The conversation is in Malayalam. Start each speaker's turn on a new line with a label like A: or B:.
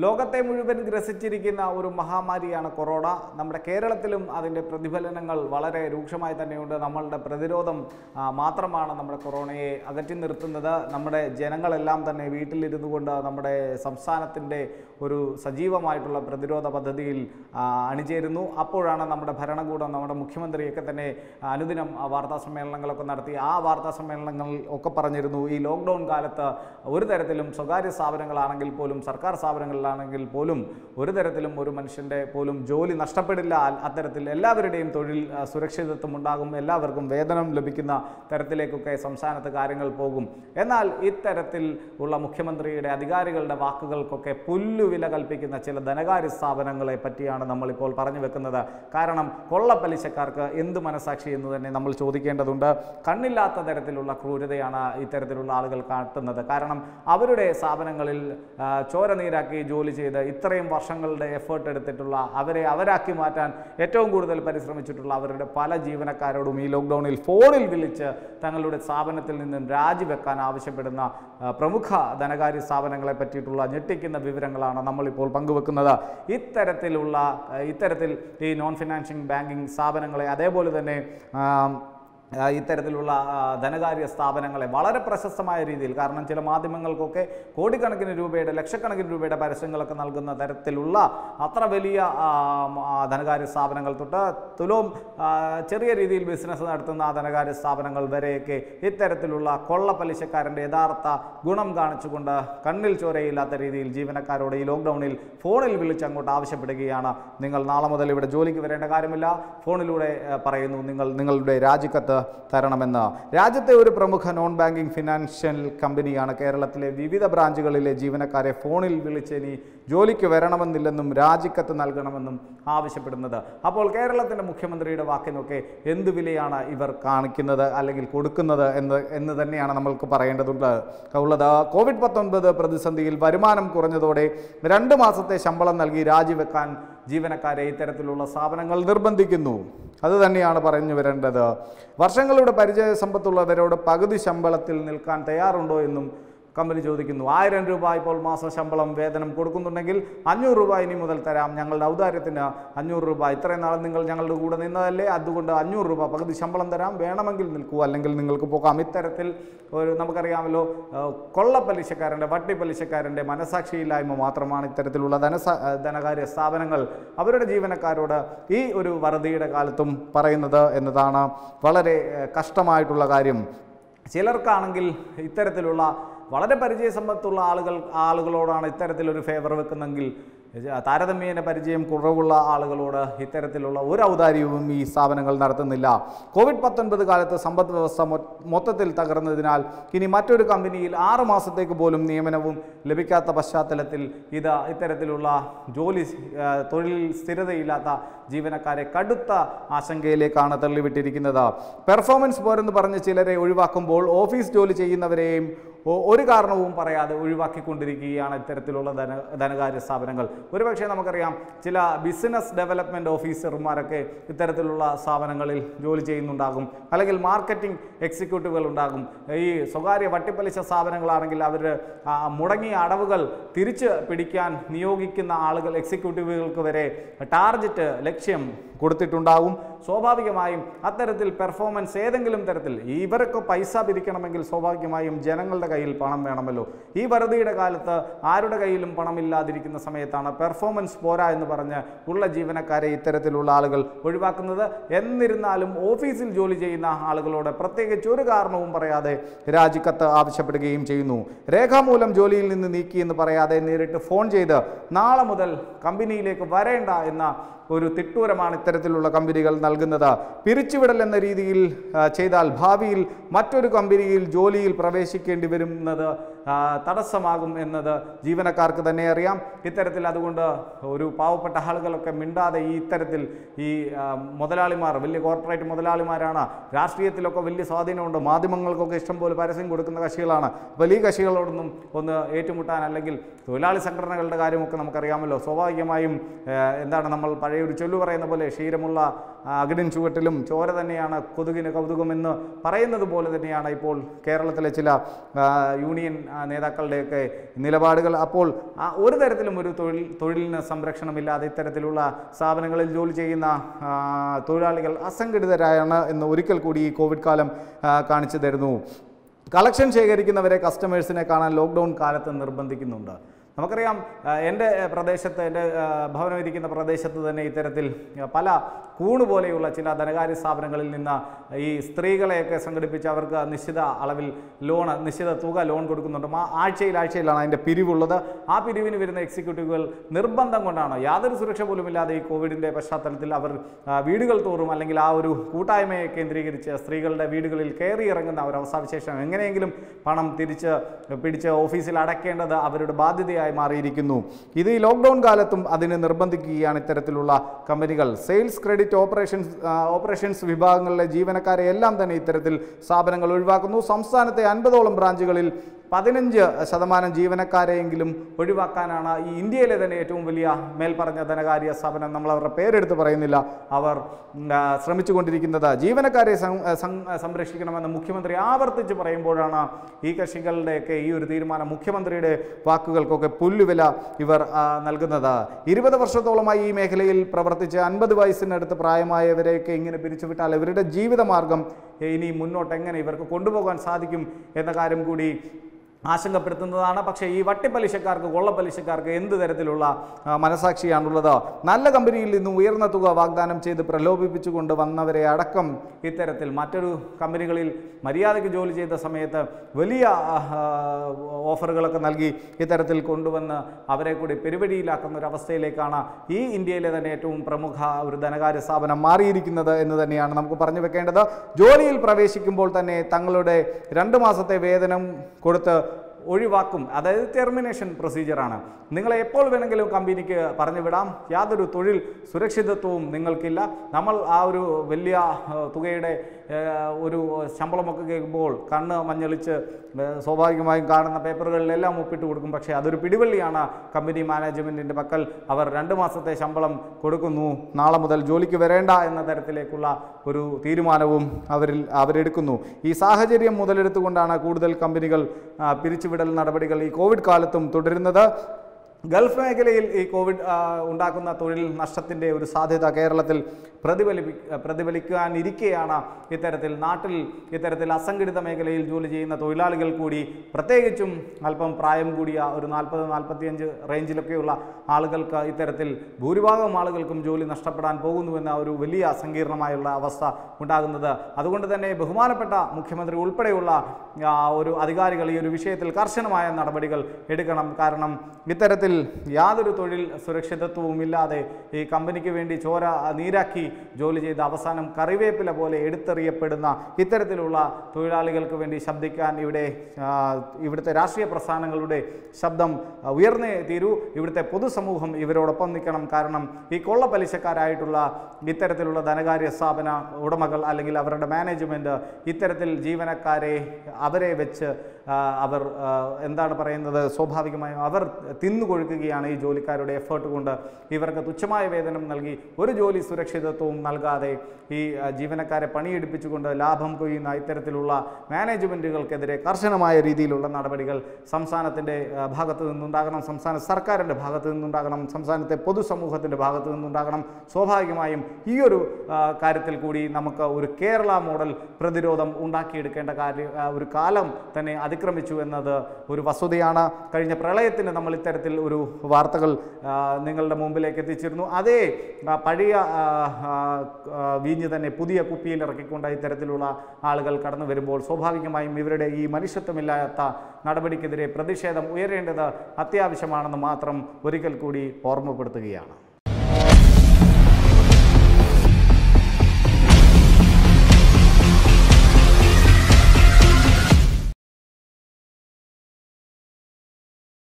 A: ലോകത്തെ മുഴുവൻ ഗ്രസിച്ചിരിക്കുന്ന ഒരു മഹാമാരിയാണ് കൊറോണ നമ്മുടെ കേരളത്തിലും അതിൻ്റെ പ്രതിഫലനങ്ങൾ വളരെ രൂക്ഷമായി തന്നെയുണ്ട് നമ്മളുടെ പ്രതിരോധം ആ, മാത്രമാണ് നമ്മുടെ കൊറോണയെ അകറ്റി നിർത്തുന്നത് നമ്മുടെ ജനങ്ങളെല്ലാം തന്നെ വീട്ടിലിരുന്നു കൊണ്ട് നമ്മുടെ സംസ്ഥാനത്തിൻ്റെ ഒരു സജീവമായിട്ടുള്ള പ്രതിരോധ പദ്ധതിയിൽ ആ, അണിചേരുന്നു അപ്പോഴാണ് നമ്മുടെ ഭരണകൂടം നമ്മുടെ മുഖ്യമന്ത്രിയൊക്കെ തന്നെ അനുദിനം ആ, വാർത്താ സമ്മേളനങ്ങളൊക്കെ നടത്തി ആ വാർത്താ സമ്മേളനങ്ങളിൽ ഒക്കെ പറഞ്ഞിരുന്നു ഈ ലോക്ക്ഡൗൺ കാലത്ത് ഒരു തരത്തിലും സ്വകാര്യ സ്ഥാപനങ്ങളാണെങ്കിൽ പോലും സർക്കാർ സ്ഥാപനങ്ങളിലാണെങ്കിൽ പോലും ഒരു തരത്തിലും ഒരു മനുഷ്യൻ്റെ പോലും ജോലി നഷ്ടപ്പെടില്ല അ- അത്തരത്തിൽ എല്ലാവരുടെയും തൊഴിൽ ആ, സുരക്ഷിതത്വം ഉണ്ടാകും എല്ലാവർക്കും വേതനം ലഭിക്കുന്ന തരത്തിലേക്കൊക്കെ സംസ്ഥാനത്ത് കാര്യങ്ങൾ പോകും എന്നാൽ ഇത്തരത്തിൽ ഉള്ള മുഖ്യമന്ത്രിയുടെ അധികാരികളുടെ വാക്കുകൾക്കൊക്കെ പുല്ലുവില കൽപ്പിക്കുന്ന ചില ധനകാര്യ സ്ഥാപനങ്ങളെ പറ്റിയാണ് നമ്മളിപ്പോൾ പറഞ്ഞു വെക്കുന്നത് കാരണം കൊള്ളപ്പലിശക്കാർക്ക് എന്ത് മനസാക്ഷി എന്ന് തന്നെ നമ്മൾ ചോദിക്കേണ്ടതുണ്ട് കണ്ണില്ലാത്ത തരത്തിലുള്ള ക്രൂരതയാണ് ഇത്തരത്തിലുള്ള ആളുകൾ കാട്ടുന്നത് കാരണം അവരുടെ സ്ഥാപനങ്ങളിൽ ആ, ചോര നീരാക്കി ജോലി ചെയ്ത് ഇത്രയും വർഷങ്ങളുടെ എഫേർട്ട് എടുത്തിട്ടുള്ള അവരെ അവരാക്കി മാറ്റാൻ ഏറ്റവും കൂടുതൽ പരിശ്രമിച്ചിട്ടുള്ള അവരുടെ പല ജീവനക്കാരോടും ഈ ലോക്ക്ഡൗണിൽ ഫോണിൽ വിളിച്ച് തങ്ങളുടെ സ്ഥാപനത്തിൽ നിന്നും രാജിവെക്കാൻ ആവശ്യപ്പെടുന്ന ആ, പ്രമുഖ ധനകാര്യ സ്ഥാപനങ്ങളെ പറ്റിയിട്ടുള്ള ഞെട്ടിക്കുന്ന വിവരങ്ങളാണ് നമ്മളിപ്പോൾ പങ്കുവെക്കുന്നത് ഇത്തരത്തിലുള്ള ആ, ഇത്തരത്തിൽ ഈ നോൺ ഫിനാൻഷ്യൽ ബാങ്കിങ് സ്ഥാപനങ്ങളെ അതേപോലെ തന്നെ ആ, ആ, ഇത്തരത്തിലുള്ള ആ, ധനകാര്യ സ്ഥാപനങ്ങളെ വളരെ പ്രശസ്തമായ രീതിയിൽ കാരണം ചില മാധ്യമങ്ങൾക്കൊക്കെ കോടിക്കണക്കിന് രൂപയുടെ ലക്ഷക്കണക്കിന് രൂപയുടെ പരസ്യങ്ങളൊക്കെ നൽകുന്ന തരത്തിലുള്ള അത്ര വലിയ ആ, മ, ആ, ധനകാര്യ സ്ഥാപനങ്ങൾ തൊട്ട് തുലോം ആ, ചെറിയ രീതിയിൽ ബിസിനസ് നടത്തുന്ന ആ ധനകാര്യ സ്ഥാപനങ്ങൾ വരെയൊക്കെ ഇത്തരത്തിലുള്ള കൊള്ള പലിശക്കാരൻ്റെ യഥാർത്ഥ ഗുണം കാണിച്ചുകൊണ്ട് കണ്ണിൽ ചോരയില്ലാത്ത രീതിയിൽ ജീവനക്കാരോട് ഈ ലോക്ക്ഡൗണിൽ ഫോണിൽ വിളിച്ച് അങ്ങോട്ട് ആവശ്യപ്പെടുകയാണ് നിങ്ങൾ നാളെ മുതൽ ഇവിടെ ജോലിക്ക് വരേണ്ട കാര്യമില്ല ഫോണിലൂടെ ആ, പറയുന്നു നിങ്ങൾ നിങ്ങളുടെ രാജിക്കത്ത് തരണമെന്ന് രാജ്യത്തെ ഒരു പ്രമുഖ നോൺ ബാങ്കിംഗ് ഫിനാൻഷ്യൽ കമ്പനിയാണ് കേരളത്തിലെ വിവിധ ബ്രാഞ്ചുകളിലെ ജീവനക്കാരെ ഫോണിൽ വിളിച്ച് ഇനി ജോലിക്ക് വരണമെന്നില്ലെന്നും രാജിക്കത്ത് നൽകണമെന്നും ആവശ്യപ്പെടുന്നത് അപ്പോൾ കേരളത്തിൻ്റെ മുഖ്യമന്ത്രിയുടെ വാക്കിനൊക്കെ എന്ത് വിലയാണ് ഇവർ കാണിക്കുന്നത് അല്ലെങ്കിൽ കൊടുക്കുന്നത് എന്ന് എന്ന് തന്നെയാണ് നമ്മൾക്ക് പറയേണ്ടതുണ്ട് ഉള്ളത് കോവിഡ് പത്തൊൻപത് പ്രതിസന്ധിയിൽ വരുമാനം കുറഞ്ഞതോടെ രണ്ട് മാസത്തെ ശമ്പളം നൽകി രാജിവെക്കാൻ ജീവനക്കാരെ ഇത്തരത്തിലുള്ള സ്ഥാപനങ്ങൾ നിർബന്ധിക്കുന്നു അത് തന്നെയാണ് പറഞ്ഞു വരേണ്ടത് വർഷങ്ങളുടെ പരിചയ സമ്പത്തുള്ളവരോട് പകുതി ശമ്പളത്തിൽ നിൽക്കാൻ തയ്യാറുണ്ടോ എന്നും കമ്പനി ചോദിക്കുന്നു ആയിരം രൂപ ഇപ്പോൾ മാസ ശമ്പളം വേതനം കൊടുക്കുന്നുണ്ടെങ്കിൽ അഞ്ഞൂറ് രൂപ ഇനി മുതൽ തരാം ഞങ്ങളുടെ ഔദാര്യത്തിന് അഞ്ഞൂറ് രൂപ ഇത്രയും നാൾ നിങ്ങൾ ഞങ്ങളുടെ കൂടെ നിന്നതല്ലേ അതുകൊണ്ട് അഞ്ഞൂറ് രൂപ പകുതി ശമ്പളം തരാം വേണമെങ്കിൽ നിൽക്കൂ അല്ലെങ്കിൽ നിങ്ങൾക്ക് പോകാം ഇത്തരത്തിൽ ഒരു നമുക്കറിയാമല്ലോ ആ, കൊള്ളപ്പലിശക്കാരൻ്റെ വട്ടിപ്പലിശക്കാരൻ്റെ മനസാക്ഷിയില്ലായ്മ മാത്രമാണ് ഇത്തരത്തിലുള്ള ധനസ ആ, ധനകാര്യ സ്ഥാപനങ്ങൾ അവരുടെ ജീവനക്കാരോട് ഈ ഒരു വറുതിയുടെ കാലത്തും പറയുന്നത് എന്നതാണ് വളരെ ആ, കഷ്ടമായിട്ടുള്ള കാര്യം ചിലർക്കാണെങ്കിൽ ഇത്തരത്തിലുള്ള വളരെ പരിചയസമ്പത്തുള്ള ആളുകൾ ആളുകളോടാണ് ഇത്തരത്തിലൊരു ഫേവർ വെക്കുന്നെങ്കിൽ താരതമ്യേന പരിചയം കുറവുള്ള ആളുകളോട് ഇത്തരത്തിലുള്ള ഒരു ഔദാര്യവും ഈ സ്ഥാപനങ്ങൾ നടത്തുന്നില്ല കോവിഡ് പത്തൊൻപത് കാലത്ത് സമ്പദ് വ്യവസ്ഥ മൊ- മൊത്തത്തിൽ തകർന്നതിനാൽ ഇനി മറ്റൊരു കമ്പനിയിൽ ആറ് മാസത്തേക്ക് പോലും നിയമനവും ലഭിക്കാത്ത പശ്ചാത്തലത്തിൽ ഇത് ഇത്തരത്തിലുള്ള ജോലി ആ, തൊഴിൽ സ്ഥിരതയില്ലാത്ത ജീവനക്കാരെ കടുത്ത ആശങ്കയിലേക്കാണ് തള്ളിവിട്ടിരിക്കുന്നത് പെർഫോമൻസ് പോരെന്ന് പറഞ്ഞ് ചിലരെ ഒഴിവാക്കുമ്പോൾ ഓഫീസ് ജോലി ചെയ്യുന്നവരെയും ഒ- ഒരു കാരണവും പറയാതെ ഒഴിവാക്കിക്കൊണ്ടിരിക്കുകയാണ് ഇത്തരത്തിലുള്ള ധന ധനകാര്യ സ്ഥാപനങ്ങൾ ഒരുപക്ഷെ നമുക്കറിയാം ചില ബിസിനസ് ഡെവലപ്മെൻറ്റ് ഓഫീസർമാരൊക്കെ ഇത്തരത്തിലുള്ള സ്ഥാപനങ്ങളിൽ ജോലി ചെയ്യുന്നുണ്ടാകും അല്ലെങ്കിൽ മാർക്കറ്റിംഗ് എക്സിക്യൂട്ടീവുകൾ ഉണ്ടാകും ഈ സ്വകാര്യ വട്ടിപ്പലിശ സ്ഥാപനങ്ങളാണെങ്കിൽ അവർ മുടങ്ങിയ അടവുകൾ തിരിച്ച് പിടിക്കാൻ നിയോഗിക്കുന്ന ആളുകൾ എക്സിക്യൂട്ടീവുകൾക്ക് വരെ ടാർജറ്റ് ലക്ഷ്യം കൊടുത്തിട്ടുണ്ടാകും സ്വാഭാവികമായും അത്തരത്തിൽ പെർഫോമൻസ് ഏതെങ്കിലും തരത്തിൽ ഇവരൊക്കെ പൈസ പിരിക്കണമെങ്കിൽ സ്വാഭാവികമായും ജനങ്ങളുടെ കയ്യിൽ പണം വേണമല്ലോ ഈ വറുതിയുടെ കാലത്ത് ആരുടെ കയ്യിലും പണമില്ലാതിരിക്കുന്ന സമയത്താണ് പെർഫോമൻസ് പോരാ എന്ന് പറഞ്ഞ് ഉള്ള ജീവനക്കാരെ ഇത്തരത്തിലുള്ള ആളുകൾ ഒഴിവാക്കുന്നത് എന്നിരുന്നാലും ഓഫീസിൽ ജോലി ചെയ്യുന്ന ആളുകളോട് പ്രത്യേകിച്ച് ഒരു കാരണവും പറയാതെ രാജിക്കത്ത് ആവശ്യപ്പെടുകയും ചെയ്യുന്നു രേഖാമൂലം ജോലിയിൽ നിന്ന് നീക്കി എന്ന് പറയാതെ നേരിട്ട് ഫോൺ ചെയ്ത് നാളെ മുതൽ കമ്പനിയിലേക്ക് വരേണ്ട എന്ന ഒരു തിട്ടൂരമാണ് ഇത്തരത്തിലുള്ള കമ്പനികൾ നൽകുന്നത് പിരിച്ചുവിടൽ എന്ന രീതിയിൽ ആ, ചെയ്താൽ ഭാവിയിൽ മറ്റൊരു കമ്പനിയിൽ ജോലിയിൽ പ്രവേശിക്കേണ്ടി വരുന്നത് ആ, തടസ്സമാകും എന്നത് ജീവനക്കാർക്ക് തന്നെ അറിയാം ഇത്തരത്തിൽ അതുകൊണ്ട് ഒരു പാവപ്പെട്ട ആളുകളൊക്കെ മിണ്ടാതെ ഈ ഇത്തരത്തിൽ ഈ ആ, മുതലാളിമാർ വലിയ കോർപ്പറേറ്റ് മുതലാളിമാരാണ് രാഷ്ട്രീയത്തിലൊക്കെ വലിയ സ്വാധീനമുണ്ട് മാധ്യമങ്ങൾക്കൊക്കെ ഇഷ്ടംപോലെ പരസ്യം കൊടുക്കുന്ന കക്ഷികളാണ് അപ്പോൾ ഈ കക്ഷികളോടൊന്നും ഒന്ന് ഏറ്റുമുട്ടാൻ അല്ലെങ്കിൽ തൊഴിലാളി സംഘടനകളുടെ കാര്യമൊക്കെ നമുക്കറിയാമല്ലോ സ്വാഭാവികമായും ആ, എന്താണ് നമ്മൾ പഴയ ഒരു ചൊല്ലു പറയുന്ന പോലെ ക്ഷീരമുള്ള ആ, അകിടിൻ ചുവട്ടിലും ചോര തന്നെയാണ് കൊതുകിന് കൗതുകമെന്ന് പറയുന്നത് പോലെ തന്നെയാണ് ഇപ്പോൾ കേരളത്തിലെ ചില ആ, യൂണിയൻ ആ, നേതാക്കളുടെയൊക്കെ നിലപാടുകൾ അപ്പോൾ ആ ഒരു തരത്തിലും ഒരു തൊഴിൽ തൊഴിലിന് സംരക്ഷണമില്ലാതെ ഇത്തരത്തിലുള്ള സ്ഥാപനങ്ങളിൽ ജോലി ചെയ്യുന്ന ആ, തൊഴിലാളികൾ അസംഘടിതരായാണ് എന്ന് ഒരിക്കൽ കൂടി ഈ കോവിഡ് കാലം ആ, കാണിച്ചു തരുന്നു കളക്ഷൻ ശേഖരിക്കുന്നവരെ കസ്റ്റമേഴ്സിനെ കാണാൻ ലോക്ക്ഡൗൺ കാലത്ത് നിർബന്ധിക്കുന്നുണ്ട് നമുക്കറിയാം ആ, എൻ്റെ പ്രദേശത്ത് എൻ്റെ ആ, ഭവനം ഇരിക്കുന്ന പ്രദേശത്ത് തന്നെ ഇത്തരത്തിൽ ആ, പല കൂണ് പോലെയുള്ള ചില ധനകാര്യ സ്ഥാപനങ്ങളിൽ നിന്ന് ഈ സ്ത്രീകളെയൊക്കെ സംഘടിപ്പിച്ച് അവർക്ക് നിശ്ചിത അളവിൽ ലോൺ നിശ്ചിത തുക ലോൺ കൊടുക്കുന്നുണ്ട് ആ ആഴ്ചയിൽ ആഴ്ചയിലാണ് അതിൻ്റെ പിരിവുള്ളത് ആ പിരിവിന് വരുന്ന എക്സിക്യൂട്ടീവുകൾ നിർബന്ധം കൊണ്ടാണ് യാതൊരു സുരക്ഷ പോലുമില്ലാതെ ഈ കോവിഡിൻ്റെ പശ്ചാത്തലത്തിൽ അവർ ആ, വീടുകൾ തോറും അല്ലെങ്കിൽ ആ ഒരു കൂട്ടായ്മയെ കേന്ദ്രീകരിച്ച് സ്ത്രീകളുടെ വീടുകളിൽ കയറി ഇറങ്ങുന്ന ഒരു അവസ്ഥാവിശേഷം എങ്ങനെയെങ്കിലും പണം തിരിച്ച് പിടിച്ച് ഓഫീസിൽ അടയ്ക്കേണ്ടത് അവരുടെ ബാധ്യതയായി മാറിയിരിക്കുന്നു ഇത് ഈ ലോക്ക്ഡൗൺ കാലത്തും അതിന് നിർബന്ധിക്കുകയാണ് ഇത്തരത്തിലുള്ള കമ്പനികൾ സെയിൽസ് ക്രെഡിറ്റ് ഓപ്പറേഷൻസ് ആ, ഓപ്പറേഷൻസ് വിഭാഗങ്ങളിലെ ജീവനക്കാരെ എല്ലാം തന്നെ ഇത്തരത്തിൽ സ്ഥാപനങ്ങൾ ഒഴിവാക്കുന്നു സംസ്ഥാനത്തെ അൻപതോളം ബ്രാഞ്ചുകളിൽ പതിനഞ്ച് ശതമാനം ജീവനക്കാരെയെങ്കിലും ഒഴിവാക്കാനാണ് ഈ ഇന്ത്യയിലെ തന്നെ ഏറ്റവും വലിയ മേൽപ്പറഞ്ഞ ധനകാര്യ സ്ഥാപനം നമ്മൾ അവരുടെ പേരെടുത്ത് പറയുന്നില്ല അവർ ഉം, ആ, ശ്രമിച്ചുകൊണ്ടിരിക്കുന്നത് ജീവനക്കാരെ സം- സം- സംരക്ഷിക്കണമെന്ന് മുഖ്യമന്ത്രി ആവർത്തിച്ച് പറയുമ്പോഴാണ് ഈ കക്ഷികളുടെയൊക്കെ ഈ ഒരു തീരുമാനം മുഖ്യമന്ത്രിയുടെ വാക്കുകൾക്കൊക്കെ പുല്ലുവില ഇവർ ആ, നൽകുന്നത് ഇരുപത് വർഷത്തോളമായി ഈ മേഖലയിൽ പ്രവർത്തിച്ച് അൻപത് വയസ്സിനടുത്ത് പ്രായമായവരെയൊക്കെ ഇങ്ങനെ പിരിച്ചുവിട്ടാൽ ഇവരുടെ ജീവിതമാർഗം ഇനി മുന്നോട്ട് എങ്ങനെ ഇവർക്ക് കൊണ്ടുപോകാൻ സാധിക്കും എന്ന കാര്യം കൂടി ആശങ്കപ്പെടുത്തുന്നതാണ് പക്ഷേ ഈ വട്ടിപ്പലിശക്കാർക്ക് കൊള്ളപ്പലിശക്കാർക്ക് എന്ത് തരത്തിലുള്ള ആ, മനസാക്ഷിയാണുള്ളത് നല്ല കമ്പനിയിൽ നിന്ന് ഉയർന്ന തുക വാഗ്ദാനം ചെയ്ത് പ്രലോഭിപ്പിച്ചുകൊണ്ട് വന്നവരെ അടക്കം ഇത്തരത്തിൽ മറ്റൊരു കമ്പനികളിൽ മര്യാദയ്ക്ക് ജോലി ചെയ്ത സമയത്ത് വലിയ ആ, ഓഫറുകളൊക്കെ നൽകി ഇത്തരത്തിൽ കൊണ്ടുവന്ന് അവരെ കൂടി പെരുവഴിയിലാക്കുന്ന ഒരു അവസ്ഥയിലേക്കാണ് ഈ ഇന്ത്യയിലെ തന്നെ ഏറ്റവും പ്രമുഖ ഒരു ധനകാര്യ സ്ഥാപനം മാറിയിരിക്കുന്നത് എന്ന് തന്നെയാണ് നമുക്ക് പറഞ്ഞു വെക്കേണ്ടത് ജോലിയിൽ പ്രവേശിക്കുമ്പോൾ തന്നെ തങ്ങളുടെ രണ്ട് മാസത്തെ വേതനം കൊടുത്ത് ഒഴിവാക്കും അതായത് ടെർമിനേഷൻ പ്രൊസീജിയറാണ് നിങ്ങളെ എപ്പോൾ വേണമെങ്കിലും കമ്പനിക്ക് പറഞ്ഞു വിടാം യാതൊരു തൊഴിൽ സുരക്ഷിതത്വവും നിങ്ങൾക്കില്ല നമ്മൾ ആ ഒരു വലിയ ആ, തുകയുടെ ആ, ഒരു ശമ്പളമൊക്കെ കേൾക്കുമ്പോൾ കണ്ണ് മഞ്ഞളിച്ച് ആ, സ്വാഭാവികമായും കാണുന്ന പേപ്പറുകളിലെല്ലാം ഒപ്പിട്ട് കൊടുക്കും പക്ഷേ അതൊരു പിടിവള്ളിയാണ് കമ്പനി മാനേജ്മെൻറ്റിൻ്റെ പക്കൽ അവർ രണ്ട് മാസത്തെ ശമ്പളം കൊടുക്കുന്നു നാളെ മുതൽ ജോലിക്ക് വരേണ്ട എന്ന തരത്തിലേക്കുള്ള ഒരു തീരുമാനവും അവരിൽ അവരെടുക്കുന്നു ഈ സാഹചര്യം മുതലെടുത്തുകൊണ്ടാണ് കൂടുതൽ കമ്പനികൾ ആ, പിരിച്ചുവിടൽ നടപടികൾ ഈ കോവിഡ് കാലത്തും തുടരുന്നത് ഗൾഫ് മേഖലയിൽ ഈ കോവിഡ് ആ, ഉണ്ടാക്കുന്ന തൊഴിൽ നഷ്ടത്തിൻ്റെ ഒരു സാധ്യത കേരളത്തിൽ പ്രതിഫലിപ്പി പ്രതിഫലിക്കാനിരിക്കെയാണ് ഇത്തരത്തിൽ നാട്ടിൽ ഇത്തരത്തിൽ അസംഘടിത മേഖലയിൽ ജോലി ചെയ്യുന്ന തൊഴിലാളികൾ കൂടി പ്രത്യേകിച്ചും അല്പം പ്രായം കൂടിയ ഒരു നാൽപ്പത് നാൽപ്പത്തിയഞ്ച് റേഞ്ചിലൊക്കെയുള്ള ആളുകൾക്ക് ഇത്തരത്തിൽ ഭൂരിഭാഗം ആളുകൾക്കും ജോലി നഷ്ടപ്പെടാൻ പോകുന്നുവെന്ന ഒരു വലിയ സങ്കീർണമായുള്ള അവസ്ഥ ഉണ്ടാകുന്നത് അതുകൊണ്ട് തന്നെ ബഹുമാനപ്പെട്ട മുഖ്യമന്ത്രി ഉൾപ്പെടെയുള്ള ആ, ഒരു അധികാരികൾ ഈ ഒരു വിഷയത്തിൽ കർശനമായ നടപടികൾ എടുക്കണം കാരണം ഇത്തരത്തിൽ യാതൊരു തൊഴിൽ സുരക്ഷിതത്വവും ഇല്ലാതെ ഈ കമ്പനിക്ക് വേണ്ടി ചോര നീരാക്കി ജോലി ചെയ്ത് അവസാനം കറിവേപ്പില പോലെ എടുത്തെറിയപ്പെടുന്ന ഇത്തരത്തിലുള്ള തൊഴിലാളികൾക്ക് വേണ്ടി ശബ്ദിക്കാൻ ഇവിടെ ആ, ഇവിടുത്തെ രാഷ്ട്രീയ പ്രസ്ഥാനങ്ങളുടെ ശബ്ദം ആ, ഉയർന്നേ തീരൂ ഇവിടുത്തെ പൊതുസമൂഹം ഇവരോടൊപ്പം നിൽക്കണം കാരണം ഈ കൊള്ളപ്പലിശക്കാരായിട്ടുള്ള ഇത്തരത്തിലുള്ള ധനകാര്യ സ്ഥാപന ഉടമകൾ അല്ലെങ്കിൽ അവരുടെ മാനേജ്മെൻറ്റ് ഇത്തരത്തിൽ ജീവനക്കാരെ അവരെ വെച്ച് ആ, അവർ ആ, എന്താണ് പറയുന്നത് സ്വാഭാവികമായും അവർ തിന്നുകൊഴുക്കുകയാണ് ഈ ജോലിക്കാരുടെ എഫേർട്ട് കൊണ്ട് ഇവർക്ക് തുച്ഛമായ വേതനം നൽകി ഒരു ജോലി സുരക്ഷിതത്വവും നൽകാതെ ഈ ആ, ജീവനക്കാരെ പണിയെടുപ്പിച്ചുകൊണ്ട് ലാഭം കൊയ്യുന്ന ഇത്തരത്തിലുള്ള മാനേജ്മെൻറ്റുകൾക്കെതിരെ കർശനമായ രീതിയിലുള്ള നടപടികൾ സംസ്ഥാനത്തിൻ്റെ ആ, ഭാഗത്ത് നിന്നുണ്ടാകണം സംസ്ഥാന സർക്കാരിൻ്റെ ഭാഗത്ത് നിന്നുണ്ടാകണം സംസ്ഥാനത്തെ പൊതുസമൂഹത്തിൻ്റെ ഭാഗത്ത് നിന്നുണ്ടാകണം സ്വാഭാവികമായും ഈ ഒരു ആ, കാര്യത്തിൽ കൂടി നമുക്ക് ഒരു കേരള മോഡൽ പ്രതിരോധം ഉണ്ടാക്കിയെടുക്കേണ്ട കാര്യം ആ, ഒരു കാലം തന്നെ അതിക്രമിച്ചു എന്നത് ഒരു വസ്തുതയാണ് കഴിഞ്ഞ പ്രളയത്തിന് നമ്മൾ ഇത്തരത്തിൽ ഒരു വാർത്തകൾ ആ, നിങ്ങളുടെ മുമ്പിലേക്ക് എത്തിച്ചിരുന്നു അതേ ആ, പഴയ ആ, ആ, ആ, വീഞ്ഞ് തന്നെ പുതിയ കുപ്പിയിൽ ഇറക്കിക്കൊണ്ട് ഇത്തരത്തിലുള്ള ആളുകൾ കടന്നു വരുമ്പോൾ സ്വാഭാവികമായും ഇവരുടെ ഈ മനുഷ്യത്വമില്ലാത്ത നടപടിക്കെതിരെ പ്രതിഷേധം ഉയരേണ്ടത് അത്യാവശ്യമാണെന്ന് മാത്രം ഒരിക്കൽ കൂടി ഓർമ്മപ്പെടുത്തുകയാണ്